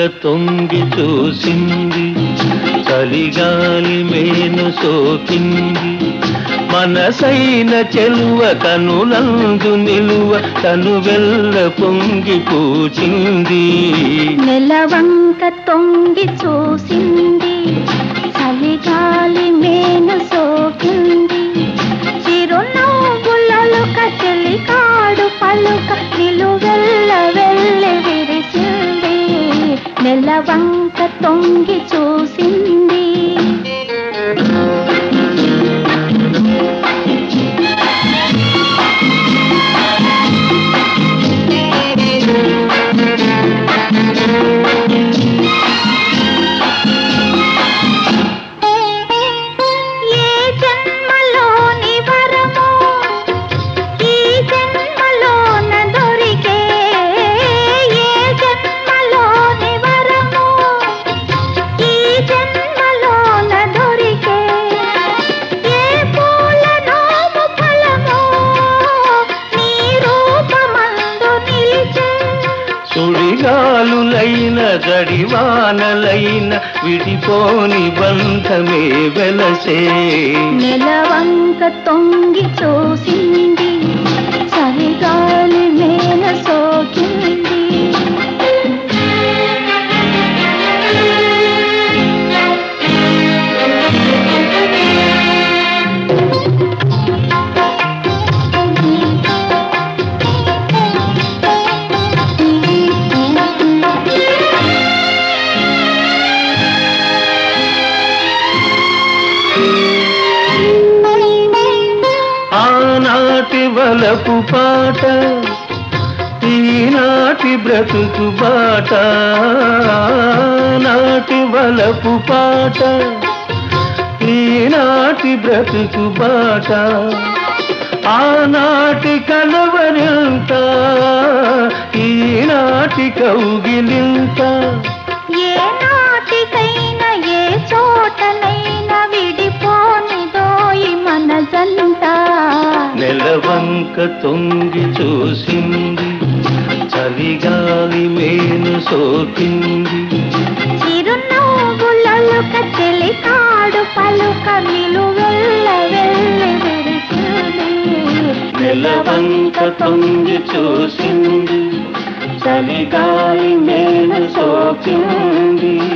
తొంగి చూసింది చలిగాలి మేను సోకింది మనసైన చెలువ కనులందు నిలువ తను వెళ్ళ పొంగి పూచింది నెలవంక తొంగి చూసింది చలిగాలి మేను సోకింది చిరునవ్వులలో కచెలి కాడు పలుక నిలువెల్ల వెళ్ళి విరిసింది నెలవంక తొంగి చూసింది ఏ జన్మలోని వరమో ఈ జన్మలోన దొరికే ఏ జన్మలోని వరమో ఈ జన్మలోన దొరికే ఏ పూల నోము ఫలమో నీ రూపమందు నిలిచే సుడిగాలులైన గడివానలైన విడిపోని బంధమే వెలసే నెలవంక తొంగి చూసింది చలిగాలి మేన సోకింది ఆనాటి వలపు పాట ఈనాటి బ్రతుకు బాట నాటి వలపు పాట ఈనాటి బ్రతుకు బాట ఆనాటి కలవరింత ఈనాటి కౌగిలింత ఏ నాటికైనా ఏ చోటనైనా విడిపోనిదోయి మన జంట నెలవంక తొంగి చూసింది చలిగాలి మేను సోకింది చిరునవ్వులలో కచెలి కాడు పలుక నిలువెల్ల వెళ్ళి విరిసింది నెలవంక తొంగి చూసింది చలిగాలి మేను సోకింది